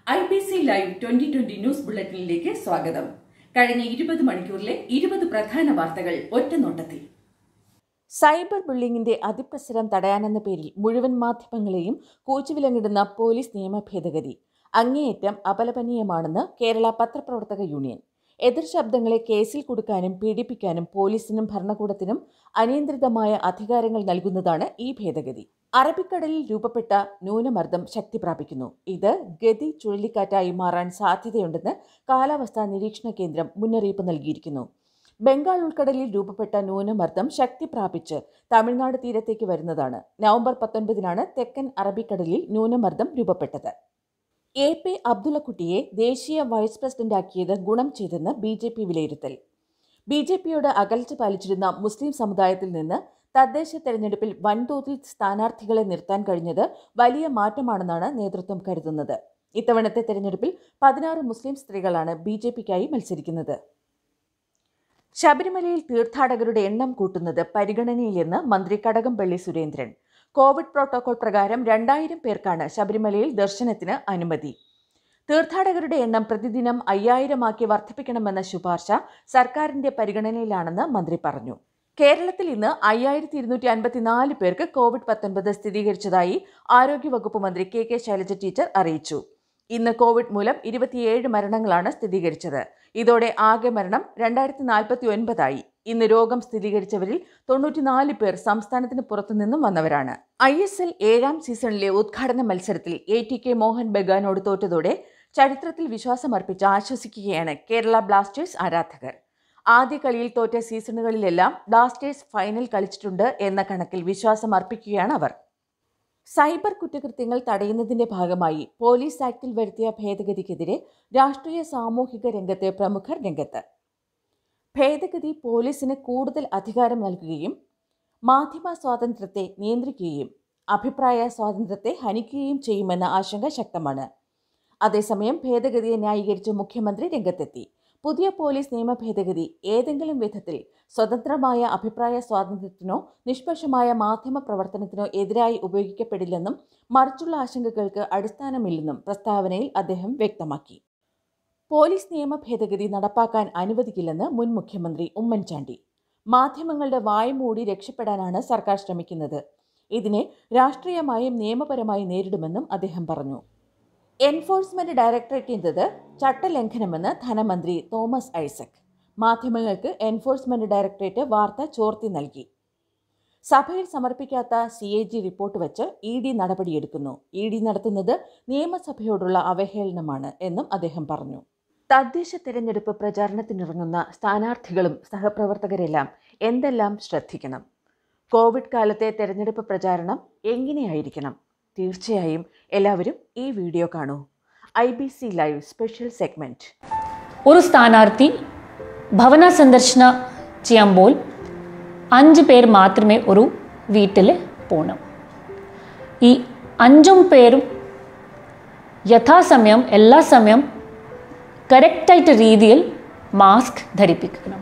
I B C live twenty twenty news ബുള്ളറ്റിനിലേക്ക് സ്വാഗതം കഴിഞ്ഞ ഇരുപത് മണിക്കൂറിലെ ഇരുപത് പ്രധാന വാർത്തകൾ ഒറ്റനോട്ടത്തിൽ സൈബർ ബുള്ളിങ്ങിന്റെ അതിപ്രസരം തടയാനെന്ന പേരിൽ മുഴുവൻ മാധ്യമങ്ങളെയും കൂച്ചുവിലങ്ങിടുന്ന പോലീസ് നിയമ ഭേദഗതി അങ്ങേയറ്റം അപലപനീയമാണെന്ന് കേരള പത്രപ്രവർത്തക യൂണിയൻ എതിർ ശബ്ദങ്ങളെ കേസിൽ കൊടുക്കാനും പീഡിപ്പിക്കാനും പോലീസിനും ഭരണകൂടത്തിനും അനിയന്ത്രിതമായ അധികാരങ്ങൾ നൽകുന്നതാണ് ഈ ഭേദഗതി അറബിക്കടലിൽ രൂപപ്പെട്ട ന്യൂനമർദ്ദം ശക്തി പ്രാപിക്കുന്നു ഇത് ഗതി ചുഴലിക്കാറ്റായി മാറാൻ സാധ്യതയുണ്ടെന്ന് കാലാവസ്ഥാ നിരീക്ഷണ കേന്ദ്രം മുന്നറിയിപ്പ് നൽകിയിരിക്കുന്നു ബംഗാൾ ഉൾക്കടലിൽ രൂപപ്പെട്ട ന്യൂനമർദ്ദം ശക്തി പ്രാപിച്ച് തമിഴ്നാട് തീരത്തേക്ക് വരുന്നതാണ് നവംബർ പത്തൊൻപതിനാണ് തെക്കൻ അറബിക്കടലിൽ ന്യൂനമർദ്ദം രൂപപ്പെട്ടത് എ പി അബ്ദുള്ളക്കുട്ടിയെ ദേശീയ വൈസ് പ്രസിഡന്റാക്കിയത് ഗുണം ചെയ്തെന്ന് ബി ജെ പി വിലയിരുത്തൽ ബി ജെ പിയോട് അകൽച്ച പാലിച്ചിരുന്ന മുസ്ലിം സമുദായത്തിൽ നിന്ന് തദ്ദേശ തെരഞ്ഞെടുപ്പിൽ വൻതോതിൽ സ്ഥാനാർത്ഥികളെ നിർത്താൻ കഴിഞ്ഞത് വലിയ മാറ്റമാണെന്നാണ് നേതൃത്വം കരുതുന്നത് ഇത്തവണത്തെ തെരഞ്ഞെടുപ്പിൽ പതിനാറ് മുസ്ലിം സ്ത്രീകളാണ് ബി ജെ പിക്കായി മത്സരിക്കുന്നത് ശബരിമലയിൽ തീർത്ഥാടകരുടെ എണ്ണം കൂട്ടുന്നത് പരിഗണനയിലെന്ന് മന്ത്രി കടകംപള്ളി സുരേന്ദ്രൻ കോവിഡ് പ്രോട്ടോകോൾ പ്രകാരം രണ്ടായിരം പേർക്കാണ് ശബരിമലയിൽ ദർശനത്തിന് അനുമതി തീർത്ഥാടകരുടെ എണ്ണം പ്രതിദിനം അയ്യായിരമാക്കി വർദ്ധിപ്പിക്കണമെന്ന ശുപാർശ സർക്കാരിന്റെ പരിഗണനയിലാണെന്ന് മന്ത്രി പറഞ്ഞു കേരളത്തിൽ ഇന്ന് അയ്യായിരത്തി ഇരുന്നൂറ്റി അൻപത്തിനാല് പേർക്ക് കോവിഡ് പത്തൊൻപത് സ്ഥിരീകരിച്ചതായി ആരോഗ്യവകുപ്പ് മന്ത്രി കെ കെ ശൈലജ ടീച്ചർ അറിയിച്ചു ഇന്ന് കോവിഡ് മൂലം ഇരുപത്തിയേഴ് മരണങ്ങളാണ് സ്ഥിരീകരിച്ചത് ഇതോടെ ആകെ മരണം രണ്ടായിരത്തി നാൽപ്പത്തി ഒൻപതായി ഇന്ന് രോഗം സ്ഥിരീകരിച്ചവരിൽ തൊണ്ണൂറ്റിനാല് പേർ സംസ്ഥാനത്തിന് പുറത്തുനിന്നും വന്നവരാണ് ഐ എസ് എൽ ഏഴാം സീസണിലെ ഉദ്ഘാടന മത്സരത്തിൽ എ ടി കെ മോഹൻ ബഗാനോട് തോറ്റതോടെ ചരിത്രത്തിൽ വിശ്വാസമർപ്പിച്ച് ആശ്വസിക്കുകയാണ് കേരള ബ്ലാസ്റ്റേഴ്സ് ആരാധകർ ആദ്യ കളിയിൽ തോറ്റ സീസണുകളിലെല്ലാം ബ്ലാസ്റ്റേഴ്സ് ഫൈനൽ കളിച്ചിട്ടുണ്ട് എന്ന കണക്കിൽ വിശ്വാസം അർപ്പിക്കുകയാണ് അവർ സൈബർ കുറ്റകൃത്യങ്ങൾ തടയുന്നതിന്റെ ഭാഗമായി പോലീസ് ആക്ടിൽ വരുത്തിയ ഭേദഗതിക്കെതിരെ രാഷ്ട്രീയ സാമൂഹിക രംഗത്തെ പ്രമുഖർ രംഗത്ത് ഭേദഗതി പോലീസിന് കൂടുതൽ അധികാരം നൽകുകയും മാധ്യമ സ്വാതന്ത്ര്യത്തെ നിയന്ത്രിക്കുകയും അഭിപ്രായ സ്വാതന്ത്ര്യത്തെ ഹനിക്കുകയും ചെയ്യുമെന്ന ആശങ്ക ശക്തമാണ് അതേസമയം ഭേദഗതിയെ ന്യായീകരിച്ച് മുഖ്യമന്ത്രി രംഗത്തെത്തി പുതിയ പോലീസ് നിയമ ഭേദഗതി ഏതെങ്കിലും വിധത്തിൽ സ്വതന്ത്രമായ അഭിപ്രായ സ്വാതന്ത്ര്യത്തിനോ നിഷ്പക്ഷമായ മാധ്യമ പ്രവർത്തനത്തിനോ എതിരായി ഉപയോഗിക്കപ്പെടില്ലെന്നും മറിച്ചുള്ള ആശങ്കകൾക്ക് അടിസ്ഥാനമില്ലെന്നും പ്രസ്താവനയിൽ അദ്ദേഹം വ്യക്തമാക്കി പോലീസ് നിയമ ഭേദഗതി നടപ്പാക്കാൻ അനുവദിക്കില്ലെന്ന് മുൻ മുഖ്യമന്ത്രി ഉമ്മൻചാണ്ടി മാധ്യമങ്ങളുടെ വായ് മൂടി രക്ഷപ്പെടാനാണ് സർക്കാർ ശ്രമിക്കുന്നത് ഇതിനെ രാഷ്ട്രീയമായും നിയമപരമായും നേരിടുമെന്നും അദ്ദേഹം പറഞ്ഞു എൻഫോഴ്സ്മെന്റ് ഡയറക്ടറേറ്റിൻ്റെത് ചട്ടലംഘനമെന്ന് ധനമന്ത്രി തോമസ് ഐസക് മാധ്യമങ്ങൾക്ക് എൻഫോഴ്സ്മെന്റ് ഡയറക്ടറേറ്റ് വാർത്ത ചോർത്തി നൽകി സഭയിൽ സമർപ്പിക്കാത്ത സി എ ജി റിപ്പോർട്ട് വെച്ച് ഇ ഡി നടപടിയെടുക്കുന്നു ഇ ഡി നടത്തുന്നത് നിയമസഭയോടുള്ള അവഹേളനമാണ് എന്നും അദ്ദേഹം പറഞ്ഞു തദ്ദേശ തെരഞ്ഞെടുപ്പ് പ്രചാരണത്തിനിറങ്ങുന്ന സ്ഥാനാർത്ഥികളും സഹപ്രവർത്തകരെല്ലാം എന്തെല്ലാം ശ്രദ്ധിക്കണം കോവിഡ് കാലത്തെ തെരഞ്ഞെടുപ്പ് പ്രചാരണം എങ്ങനെയായിരിക്കണം തീർച്ചയായും എല്ലാവരും ഈ വീഡിയോ കാണൂ I B C live special segment ഒരു സ്ഥാനാർത്ഥി ഭവന സന്ദർശന ചെയ്യുമ്പോൾ അഞ്ച് പേർ മാത്രമേ ഒരു വീട്ടിൽ പോകണം ഈ അഞ്ചും പേരും യഥാസമയം എല്ലാ സമയം കറക്റ്റായിട്ട് രീതിയിൽ മാസ്ക് ധരിപ്പിക്കണം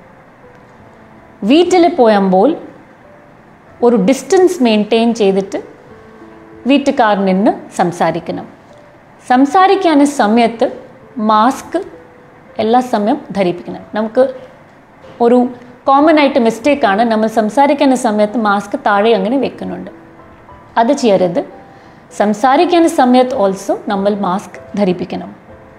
വീട്ടിൽ പോയുമ്പോൾ ഒരു ഡിസ്റ്റൻസ് മെയിൻറ്റെയിൻ ചെയ്തിട്ട് വീട്ടുകാർ നിന്ന് സംസാരിക്കണം സംസാരിക്കാൻ സമയത്ത് മാസ്ക് എല്ലാ സമയം ധരിപ്പിക്കണം നമുക്ക് ഒരു കോമൺ ആയിട്ട് മിസ്റ്റേക്കാണ് നമ്മൾ സംസാരിക്കുന്ന സമയത്ത് മാസ്ക് താഴെ അങ്ങനെ വെക്കുന്നുണ്ട് അത് ചെയ്യരുത് സംസാരിക്കുന്ന സമയത്ത് ഓൾസോ നമ്മൾ മാസ്ക് ധരിപ്പിക്കണം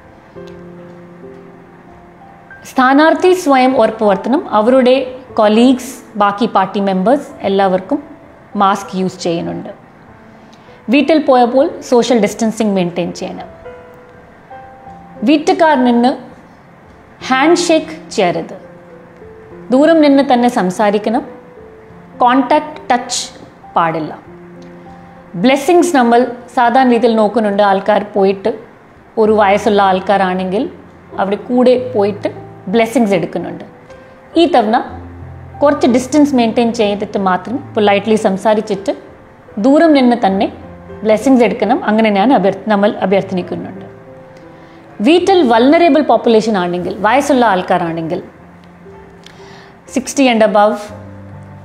സ്ഥാനാർത്ഥി സ്വയം ഉറപ്പുവരുത്തണം അവരുടെ കൊളീഗ്സ് ബാക്കി പാർട്ടി മെമ്പേഴ്സ് എല്ലാവർക്കും മാസ്ക് യൂസ് ചെയ്യുന്നുണ്ട് വീട്ടിൽ പോയപ്പോൾ സോഷ്യൽ ഡിസ്റ്റൻസിങ് മെയിൻറ്റെയിൻ ചെയ്യണം വീട്ടുകാർ നിന്ന് ഹാൻഡ് ഷേക്ക് ചെയ്യരുത് ദൂരം നിന്ന് തന്നെ സംസാരിക്കണം കോണ്ടാക്ട് ടച്ച് പാടില്ല ബ്ലെസ്സിങ്സ് നമ്മൾ സാധാരണ രീതിയിൽ നോക്കുന്നുണ്ട് ആൾക്കാർ പോയിട്ട് ഒരു വയസ്സുള്ള ആൾക്കാരാണെങ്കിൽ അവിടെ കൂടെ പോയിട്ട് ബ്ലെസ്സിങ്സ് എടുക്കുന്നുണ്ട് ഈ തവണ കുറച്ച് ഡിസ്റ്റൻസ് മെയിൻറ്റെയിൻ ചെയ്തിട്ട് മാത്രം പൊലൈറ്റ്ലി സംസാരിച്ചിട്ട് ദൂരം നിന്ന് തന്നെ ബ്ലെസ്സിങ്സ് എടുക്കണം അങ്ങനെ ഞാൻ അഭ്യർത്ഥ നമ്മൾ അഭ്യർത്ഥിക്കുന്നുണ്ട് വീട്ടിൽ വൾണറേബിൾ പോപ്പുലേഷൻ ആണെങ്കിൽ വയസ്സുള്ള ആൾക്കാരാണെങ്കിൽ സിക്സ്റ്റി ആൻഡ് അബവ്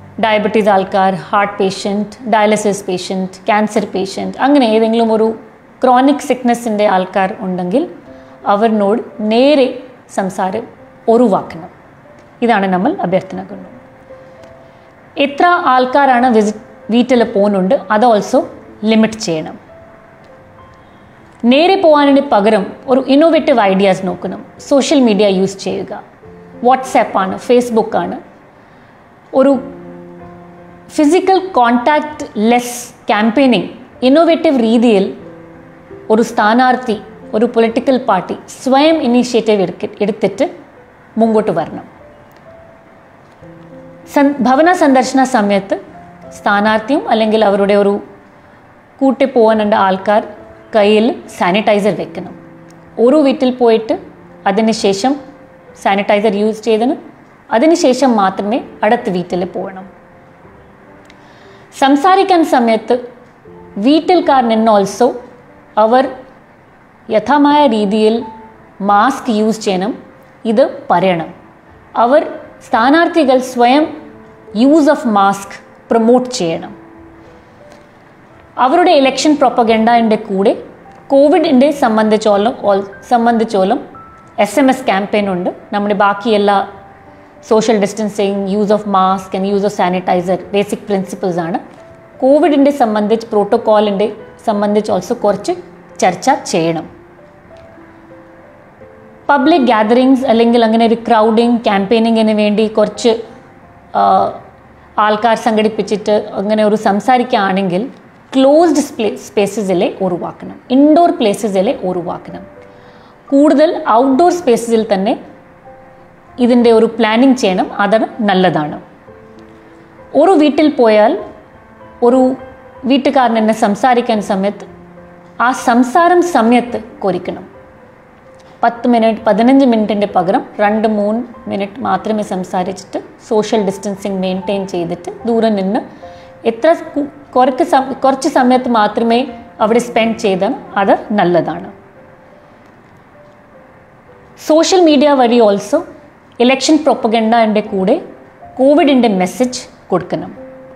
ഡയബറ്റീസ് ആൾക്കാർ heart patient dialysis patient cancer patient അങ്ങനെ ഏതെങ്കിലും ഒരു ക്രോണിക് സിക്നസിൻ്റെ ആൾക്കാർ ഉണ്ടെങ്കിൽ അവരിനോട് നേരെ സംസാരം ഒഴിവാക്കണം ഇതാണ് നമ്മൾ അഭ്യർത്ഥിക്കുന്നത് എത്ര ആൾക്കാരാണ് വിസിറ്റ് വീട്ടിൽ പോകുന്നുണ്ട് അത് ഓൾസോ ലിമിറ്റ് ചെയ്യണം നേരെ പോകാനതിന് പകരം ഒരു ഇന്നോവേറ്റീവ് ഐഡിയാസ് നോക്കണം സോഷ്യൽ മീഡിയ യൂസ് ചെയ്യുക വാട്സാപ്പാണ് ഫേസ്ബുക്കാണ് ഒരു physical contact less campaigning innovative രീതിയിൽ ഒരു സ്ഥാനാർത്ഥി ഒരു പൊളിറ്റിക്കൽ പാർട്ടി സ്വയം ഇനീഷ്യേറ്റീവ് എടുത്തിട്ട് മുമ്പോട്ട് വരണം സൻ ഭവന സന്ദർശന സമയത്ത് സ്ഥാനാർത്ഥിയും അല്ലെങ്കിൽ അവരുടെ ഒരു കൂട്ടി പോകാനുണ്ട ആൾക്കാർ കയ്യിൽ സാനിറ്റൈസർ വെക്കണം ഓരോ വീട്ടിൽ പോയിട്ട് അതിനുശേഷം സാനിറ്റൈസർ യൂസ് ചെയ്തതിന് അതിനുശേഷം മാത്രമേ അടുത്ത വീട്ടിൽ പോകണം സംസാരിക്കാൻ സമയത്ത് വീട്ടിൽക്കാർ നിന്ന് ഓൾസോ അവർ യഥമായ രീതിയിൽ മാസ്ക് യൂസ് ചെയ്യണം ഇത് പറയണം അവർ സ്ഥാനാർത്ഥികൾ സ്വയം യൂസ് ഓഫ് മാസ്ക് പ്രൊമോട്ട് ചെയ്യണം അവരുടെ ഇലക്ഷൻ പ്രൊപ്പഗൻഡയുടെ കൂടെ കോവിഡിൻ്റെ സംബന്ധിച്ചോളം സംബന്ധിച്ചോളം എസ് എം എസ് ക്യാമ്പയിൻ ഉണ്ട് നമ്മുടെ ബാക്കി എല്ലാ social distancing use of mask and use of sanitiser basic principles ആണ് കോവിഡിൻ്റെ സംബന്ധിച്ച് പ്രോട്ടോക്കോളിൻ്റെ സംബന്ധിച്ച് ഓൾസോ കുറച്ച് ചർച്ച ചെയ്യണം പബ്ലിക് ഗ്യാതറിങ്സ് അല്ലെങ്കിൽ അങ്ങനെ ഒരു ക്രൗഡിങ് ക്യാമ്പയിനിങ്ങിന് വേണ്ടി കുറച്ച് ആൾക്കാർ സംഘടിപ്പിച്ചിട്ട് അങ്ങനെ ഒരു സംസാരിക്കുകയാണെങ്കിൽ ക്ലോസ്ഡ് സ്പേസസിലെ ഒഴിവാക്കണം ഇൻഡോർ പ്ലേസസിലെ ഒഴിവാക്കണം കൂടുതൽ ഔട്ട്ഡോർ സ്പേസസിൽ തന്നെ ഇതിൻ്റെ ഒരു പ്ലാനിങ് ചെയ്യണം അത് നല്ലതാണ് ഒരു വീട്ടിൽ പോയാൽ ഒരു വീട്ടുകാരൻ എന്നെ സംസാരിക്കാൻ സമയത്ത് ആ സംസാരം സമയത്ത് കുറിക്കണം പത്ത് മിനിറ്റ് പതിനഞ്ച് മിനിറ്റിൻ്റെ പകരം രണ്ട് മൂന്ന് മിനിറ്റ് മാത്രമേ സംസാരിച്ചിട്ട് സോഷ്യൽ ഡിസ്റ്റൻസിങ് മെയിൻറ്റെയിൻ ചെയ്തിട്ട് ദൂരെ നിന്ന് എത്ര കുറച്ച് കുറച്ച് സമയത്ത് മാത്രമേ അവിടെ സ്പെൻഡ് ചെയ്താൽ അത് നല്ലതാണ് സോഷ്യൽ മീഡിയ വഴി ഓൾസോ ഇലക്ഷൻ പ്രൊപ്പഗൻഡൻ്റെ കൂടെ കോവിഡിൻ്റെ മെസ്സേജ് കൊടുക്കണം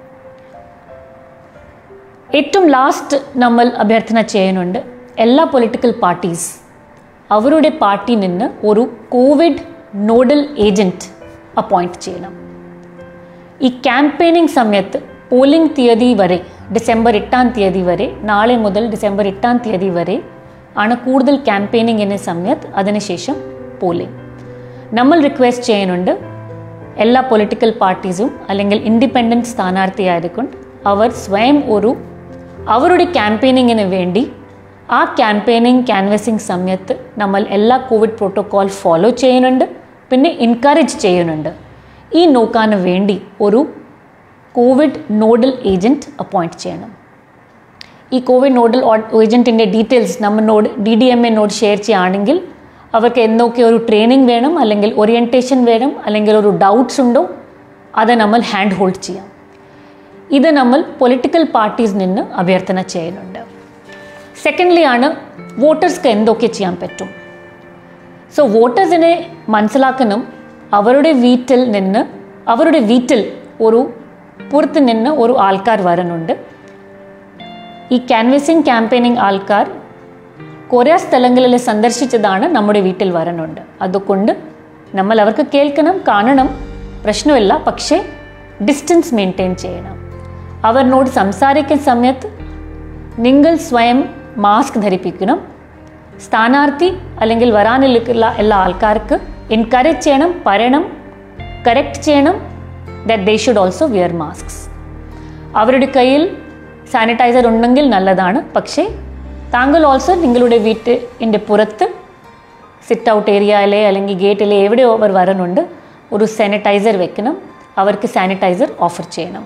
ഏറ്റവും ലാസ്റ്റ് നമ്മൾ അഭ്യർത്ഥന ചെയ്യുന്നുണ്ട് എല്ലാ പൊളിറ്റിക്കൽ പാർട്ടീസ് അവരുടെ പാർട്ടി നിന്ന് ഒരു കോവിഡ് നോഡൽ ഏജൻറ്റ് അപ്പോയിൻറ്റ് ചെയ്യണം ഈ ക്യാമ്പയിനിങ് സമയത്ത് പോളിംഗ് തീയതി വരെ ഡിസംബർ എട്ടാം തീയതി വരെ നാളെ മുതൽ ഡിസംബർ എട്ടാം തീയതി വരെ ആണ് കൂടുതൽ ക്യാമ്പയിനിങ്ങിന് സമയത്ത് അതിനുശേഷം പോളിംഗ് നമ്മൾ റിക്വസ്റ്റ് ചെയ്യുന്നുണ്ട് എല്ലാ പൊളിറ്റിക്കൽ പാർട്ടീസും അല്ലെങ്കിൽ ഇൻഡിപെൻഡൻറ്റ് സ്ഥാനാർത്ഥിയായതുകൊണ്ട് അവർ സ്വയം ഒരു അവരുടെ ക്യാമ്പയിനിങ്ങിന് വേണ്ടി ആ ക്യാമ്പയിനിങ് ക്യാൻവസിങ് സമയത്ത് നമ്മൾ എല്ലാ കോവിഡ് പ്രോട്ടോക്കോൾ ഫോളോ ചെയ്യുന്നുണ്ട് പിന്നെ എൻകറേജ് ചെയ്യുന്നുണ്ട് ഈ നോക്കാൻ വേണ്ടി ഒരു കോവിഡ് നോഡൽ ഏജൻറ്റ് അപ്പോയിൻറ്റ് ചെയ്യണം ഈ കോവിഡ് നോഡൽ ഏജൻറ്റിൻ്റെ ഡീറ്റെയിൽസ് നമ്മളിനോട് ഡി ഡി എം എന്നോട് ഷെയർ ചെയ്യുകയാണെങ്കിൽ അവർക്ക് എന്തൊക്കെ ഒരു ട്രെയിനിങ് വേണം അല്ലെങ്കിൽ ഓറിയൻറ്റേഷൻ വേണം അല്ലെങ്കിൽ ഒരു ഡൗട്ട്സ് ഉണ്ടോ അത് നമ്മൾ ഹാൻഡ് ഹോൾഡ് ചെയ്യാം ഇത് നമ്മൾ പൊളിറ്റിക്കൽ പാർട്ടീസ് നിന്ന് അഭ്യർത്ഥന ചെയ്യുന്നുണ്ട് സെക്കൻഡ്ലി ആണ് വോട്ടേഴ്സ്ക്ക് എന്തൊക്കെ ചെയ്യാൻ പറ്റും സോ വോട്ടേഴ്സിനെ മനസ്സിലാക്കണം അവരുടെ വീട്ടിൽ നിന്ന് അവരുടെ വീട്ടിൽ ഒരു പുറത്ത് നിന്ന് ഒരു ആൾക്കാർ വരുന്നുണ്ട് ഈ ക്യാൻവസിങ് ക്യാമ്പയിനിങ് ആൾക്കാർ കുറേ സ്ഥലങ്ങളിൽ സന്ദർശിച്ചതാണ് നമ്മുടെ വീട്ടിൽ വരുന്നുണ്ട് അതുകൊണ്ട് നമ്മൾ അവർക്ക് കേൾക്കണം കാണണം പ്രശ്നമില്ല പക്ഷേ ഡിസ്റ്റൻസ് മെയിൻറ്റെയിൻ ചെയ്യണം അവരിനോട് സംസാരിക്കുന്ന സമയത്ത് നിങ്ങൾ സ്വയം മാസ്ക് ധരിപ്പിക്കണം സ്ഥാനാർത്ഥി അല്ലെങ്കിൽ വരാനിരിക്കുന്ന എല്ലാ ആൾക്കാർക്ക് എൻകറേജ് ചെയ്യണം പറയണം കറക്റ്റ് ചെയ്യണം that they should also wear masks അവരുടെ കയ്യിൽ സാനിറ്റൈസർ ഉണ്ടെങ്കിൽ നല്ലതാണ് പക്ഷേ താങ്കൾ ഓൾസോ നിങ്ങളുടെ വീട്ടിൻ്റെ പുറത്ത് സിറ്റ് ഔട്ട് ഏരിയയിലെ അല്ലെങ്കിൽ ഗേറ്റിലെ എവിടെയോ അവർ വരുന്നുണ്ട് ഒരു സാനിറ്റൈസർ വെക്കണം അവർക്ക് സാനിറ്റൈസർ ഓഫർ ചെയ്യണം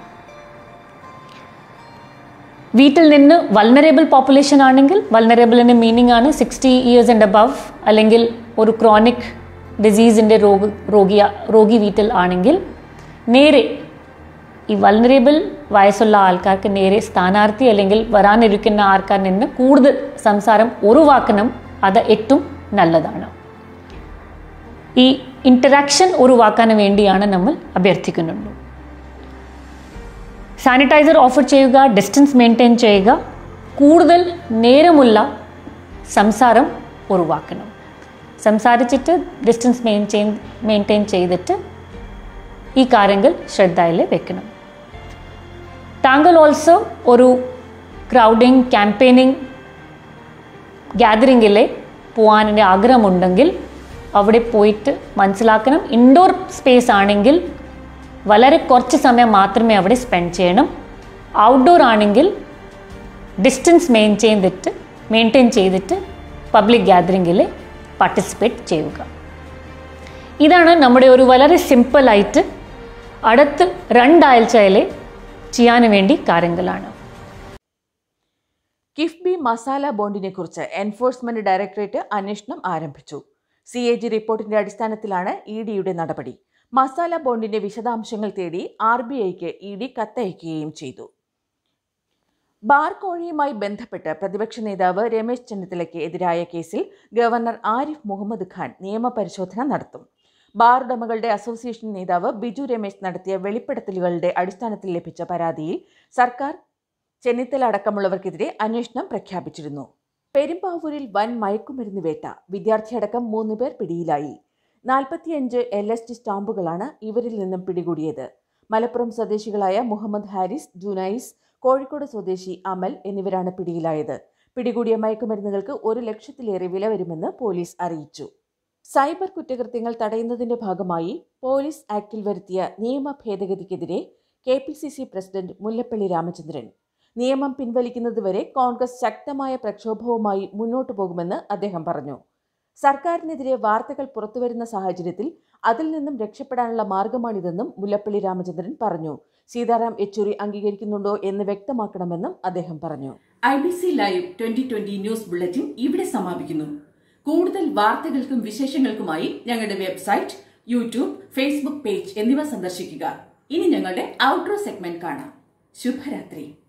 വീട്ടിൽ നിന്ന് വൾണറേബിൾ പോപ്പുലേഷൻ ആണെങ്കിൽ വൾണറേബിളിൻ്റെ മീനിങ് ആണ് സിക്സ്റ്റി ഇയേഴ്സ് ആൻഡ് അബവ് അല്ലെങ്കിൽ ഒരു ക്രോണിക് ഡിസീസിൻ്റെ രോഗ രോഗി രോഗി വീട്ടിൽ ആണെങ്കിൽ നേരെ ഈ വൾണറേബിൾ വയസ്സുള്ള ആൾക്കാർക്ക് നേരെ സ്ഥാനാർത്ഥി അല്ലെങ്കിൽ വരാനിരിക്കുന്ന ആൾക്കാർ നിന്ന് കൂടുതൽ സംസാരം ഒഴിവാക്കണം അത് ഏറ്റവും നല്ലതാണ് ഈ ഇൻറ്ററാക്ഷൻ ഒഴിവാക്കാൻ വേണ്ടിയാണ് നമ്മൾ അഭ്യർത്ഥിക്കുന്നുള്ളൂ സാനിറ്റൈസർ ഓഫർ ചെയ്യുക ഡിസ്റ്റൻസ് മെയിൻറ്റെയിൻ ചെയ്യുക കൂടുതൽ നേരമുള്ള സംസാരം ഉറവാക്കണം സംസാരിച്ചിട്ട് ഡിസ്റ്റൻസ് മെയിൻറ്റെയിൻ മെയിൻറ്റെയിൻ ചെയ്തിട്ട് ഈ കാര്യങ്ങൾ ശ്രദ്ധയിൽ വെക്കണം താങ്കൾ ഓൾസോ ഒരു ക്രൗഡിങ് ക്യാമ്പയിനിങ് ഗ്യാതറിങ്ങിലെ പോകാൻ ആഗ്രഹമുണ്ടെങ്കിൽ അവിടെ പോയിട്ട് മനസ്സിലാക്കണം ഇൻഡോർ സ്പേസ് ആണെങ്കിൽ വളരെ കുറച്ച് സമയം മാത്രമേ അവിടെ സ്പെൻഡ് ചെയ്യണം ഔട്ട്ഡോർ ആണെങ്കിൽ ഡിസ്റ്റൻസ് മെയിൻറ്റെയിൻ ചെയ്തിട്ട് മെയിൻറ്റെയിൻ ചെയ്തിട്ട് പബ്ലിക് ഗ്യാതറിങ്ങിൽ പാർട്ടിസിപ്പേറ്റ് ചെയ്യുക ഇതാണ് നമ്മുടെ ഒരു വളരെ സിമ്പിളായിട്ട് അടുത്ത് രണ്ടാഴ്ചയിലെ ചെയ്യാൻ വേണ്ടി കാര്യങ്ങളാണ് കിഫ്ബി മസാല ബോണ്ടിനെ കുറിച്ച് എൻഫോഴ്സ്മെന്റ് ഡയറക്ടറേറ്റ് അന്വേഷണം ആരംഭിച്ചു സി എ ജി റിപ്പോർട്ടിന്റെ അടിസ്ഥാനത്തിലാണ് ഇ ഡിയുടെ നടപടി മസാല ബോണ്ടിന്റെ വിശദാംശങ്ങൾ തേടി ആർ ബി ഐക്ക് ഇ ഡി കത്തയക്കുകയും ചെയ്തു ബാർ കോഴയുമായി ബന്ധപ്പെട്ട് പ്രതിപക്ഷ നേതാവ് രമേശ് ചെന്നിത്തലയ്ക്ക് എതിരായ കേസിൽ ഗവർണർ ആരിഫ് മുഹമ്മദ് ഖാൻ നിയമപരിശോധന നടത്തും ബാർ ഉടമകളുടെ അസോസിയേഷൻ നേതാവ് ബിജു രമേശ് നടത്തിയ വെളിപ്പെടുത്തലുകളുടെ അടിസ്ഥാനത്തിൽ ലഭിച്ച പരാതിയിൽ സർക്കാർ ചെന്നിത്തല അടക്കമുള്ളവർക്കെതിരെ അന്വേഷണം പ്രഖ്യാപിച്ചിരുന്നു പെരുമ്പാവൂരിൽ വൻ മയക്കുമരുന്ന് വേട്ട വിദ്യാർത്ഥിയടക്കം മൂന്ന് പേർ പിടിയിലായി നാൽപ്പത്തിയഞ്ച് എൽ എസ് ടി സ്റ്റാമ്പുകളാണ് ഇവരിൽ നിന്നും പിടികൂടിയത് മലപ്പുറം സ്വദേശികളായ മുഹമ്മദ് ഹാരിസ് ജുനൈസ് കോഴിക്കോട് സ്വദേശി അമൽ എന്നിവരാണ് പിടിയിലായത് പിടികൂടിയ മയക്കുമരുന്നുകൾക്ക് ഒരു ലക്ഷത്തിലേറെ വില വരുമെന്ന് പോലീസ് അറിയിച്ചു സൈബർ കുറ്റകൃത്യങ്ങൾ തടയുന്നതിന്റെ ഭാഗമായി പോലീസ് ആക്ടിൽ വരുത്തിയ നിയമ ഭേദഗതിക്കെതിരെ K P C C president Mullappally Ramachandran നിയമം പിൻവലിക്കുന്നതുവരെ കോൺഗ്രസ് ശക്തമായ പ്രക്ഷോഭവുമായി മുന്നോട്ടു പോകുമെന്ന് അദ്ദേഹം പറഞ്ഞു സർക്കാരിനെതിരെ വാർത്തകൾ പുറത്തുവരുന്ന സാഹചര്യത്തിൽ അതിൽ നിന്നും രക്ഷപ്പെടാനുള്ള മാർഗമാണിതെന്നും മുല്ലപ്പള്ളി രാമചന്ദ്രൻ പറഞ്ഞു സീതാറാം യെച്ചൂരി അംഗീകരിക്കുന്നുണ്ടോ എന്ന് വ്യക്തമാക്കണമെന്നും അദ്ദേഹം പറഞ്ഞു I B C live twenty twenty news bulletin ഇവിടെ സമാപിക്കുന്നു കൂടുതൽ വാർത്തകൾക്കും വിശേഷങ്ങൾക്കുമായി ഞങ്ങളുടെ വെബ്സൈറ്റ് യൂട്യൂബ് ഫേസ്ബുക്ക് പേജ് എന്നിവ സന്ദർശിക്കുക ഇനി ഞങ്ങളുടെ ഔട്ട്ഡോർ സെഗ്മെന്റ് കാണാം ശുഭരാത്രി